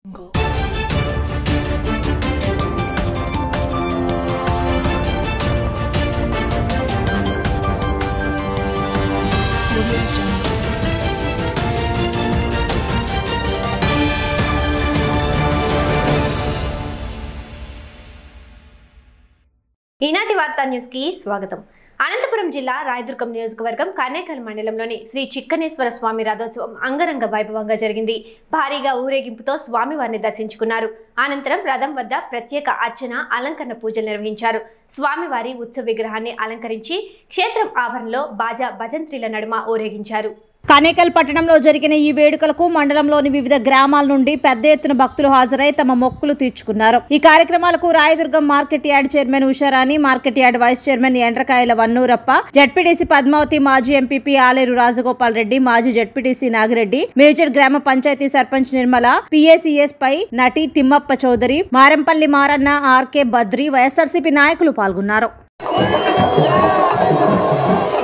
ఈనాటి వార్తా న్యూస్ కి స్వాగతం అనంతపురం జిల్లా రాయదుర్గం నియోజకవర్గం కనేకల్ మండలంలోని శ్రీ చిక్కనేశ్వర స్వామి రథోత్సవం అంగరంగ వైభవంగా జరిగింది భారీగా ఊరేగింపుతో స్వామివారిని దర్శించుకున్నారు అనంతరం రథం వద్ద ప్రత్యేక అర్చన అలంకరణ పూజలు నిర్వహించారు స్వామివారి ఉత్సవ విగ్రహాన్ని అలంకరించి క్షేత్రం ఆవరణలో బాజా భజంత్రీల నడుమ ఊరేగించారు కనేకల్ పట్టణంలో జరిగిన ఈ వేడుకలకు మండలంలోని వివిధ గ్రామాల నుండి పెద్ద ఎత్తున భక్తులు హాజరై తమ మొక్కులు తీర్చుకున్నారు ఈ కార్యక్రమాలకు Rayadurgam market yard chairman Usharani market yard vice chairman Endrakayala Vannurappa ZPTC Padmavati మాజీ ఎంపీపీ ఆలేరు రాజగోపాల్ రెడ్డి మాజీ జడ్పీటీసీ నాగిరెడ్డి మేజర్ గ్రామ పంచాయతీ సర్పంచ్ నిర్మల పిఏసిఎస్ పై నటి తిమ్మప్ప చౌదరి మారంపల్లి మారన్న ఆర్కే బద్రి వైఎస్ఆర్సీపీ నాయకులు పాల్గొన్నారు